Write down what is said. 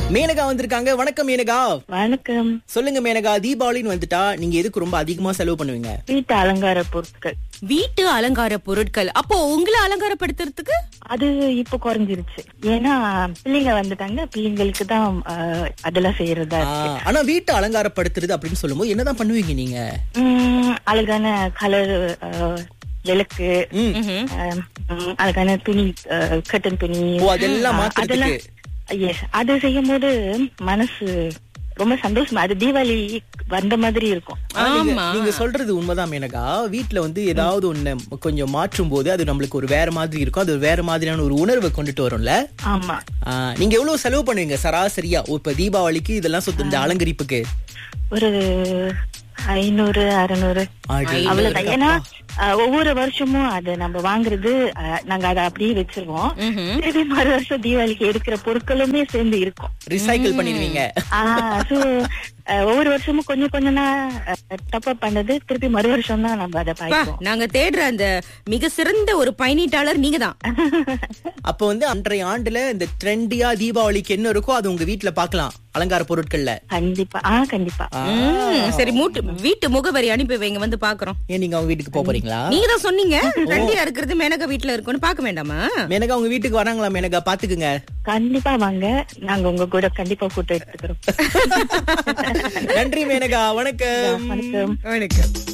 மேனகா வந்திருக்காங்க வணக்கம் மேனகா வணக்கம் சொல்லுங்க மேனகா தீபாவளின்னு வந்துட்டா நீங்க எதுக்கு ரொம்ப அதிகமா செலவு பண்ணுவீங்க வீட்டு அலங்கார பொருட்கள் வீட்டு அலங்கார பொருட்கள் அப்போ உங்களை அலங்காரப்படுத்துறதுக்கு அது இப்போ குறைஞ்சிருச்சு ஏன்னா பிள்ளைங்க வந்துட்டாங்க பிள்ளைங்களுக்கு தான் ஆஹ், அதெல்லாம் செய்யறதா ஆ, இருக்கு ஆனா வீட்டை அலங்காரப்படுத்துறது அப்படின்னு சொல்லும்போது என்னதான் பண்ணுவீங்க நீங்க உம், அழகான கலர் விளக்கு ம். ஆஹ், உம், அழகான துணி கட்டன் துணி ஓ, அதெல்லாம் ஆஹ், மாத்துறதுக்கு. எஸ் அது செய்யும் போது மனசு ரொம்ப சந்தோஷமா அது தீபாவளி வந்த மாதிரி இருக்கும் ஆ, நீங்க- ஆமா. நீங்க சொல்றது உண்மைதான் மேனகா வீட்ல வந்து ஏதாவது ஒண்ணு கொஞ்சம் மாற்றும் போது அது நம்மளுக்கு ஒரு வேற மாதிரி இருக்கும் அது ஒரு வேற மாதிரியான ஒரு உணர்வை கொண்டுட்டு வரும்ல ஆமா ஆ, நீங்க எவ்வளவு செலவு பண்ணுவீங்க சராசரியா ஓ, இப்ப தீபாவளிக்கு இதெல்லாம் சுத்த இந்த அலங்கரிப்புக்கு ஒரு ஐநூறு அறுநூறு அடி. அவ்வளவுதான் ஏன்னா அஹ், ஒவ்வொரு வருஷமும் அது நம்ம வாங்குறது அஹ், நாங்க அதை அப்படியே வச்சிருவோம் திருப்பி மறு வருஷம் தீபாவளிக்கு எடுக்கிற பொருட்களுமே சேர்ந்து இருக்கும் ரிசைக்கிள் பண்ணிடுவீங்க ஆஹ் so, அஹ், ஒவ்வொரு வருஷமும் கொஞ்சம் கொஞ்சம் டப் அப் பண்ணது திருப்பி மறு வருஷம் தான் நம்ம அதை பா, பாய்ப்போம் நாங்க தேடுற அந்த மிக சிறந்த ஒரு பயணீட்டாளர் நீங்க தான் அப்ப வந்து அன்றைய ஆண்டுல இந்த ட்ரெண்டியா தீபாவளிக்கு என்ன இருக்கோ அது உங்க வீட்ல பார்க்கலாம் அலங்கார பொருட்கள்ல கண்டிப்பா ஆ கண்டிப்பா சரி மூட்டு வீட்டு முகவரி அனுப்பி வைங்க வந்து பாக்குறோம் ஏன் நீங்க அவங்க வீட்டுக்கு போக போறீங்களா நீங்க தான் சொன்னீங்க ரெண்டியா இருக்கிறது மேனகா வீட்டுல இருக்குன்னு பாக்க வேண்டாமா மேனகா உங்க வீட்டுக்கு வராங்களா மேனகா பாத்துக்குங்க கண்டிப்பா வாங்க நாங்க உங்க கூட கண்டிப்பா போட்டோ எடுத்துக்கிறோம் நன்றி மேனகா வணக்கம் வணக்கம் வணக்கம்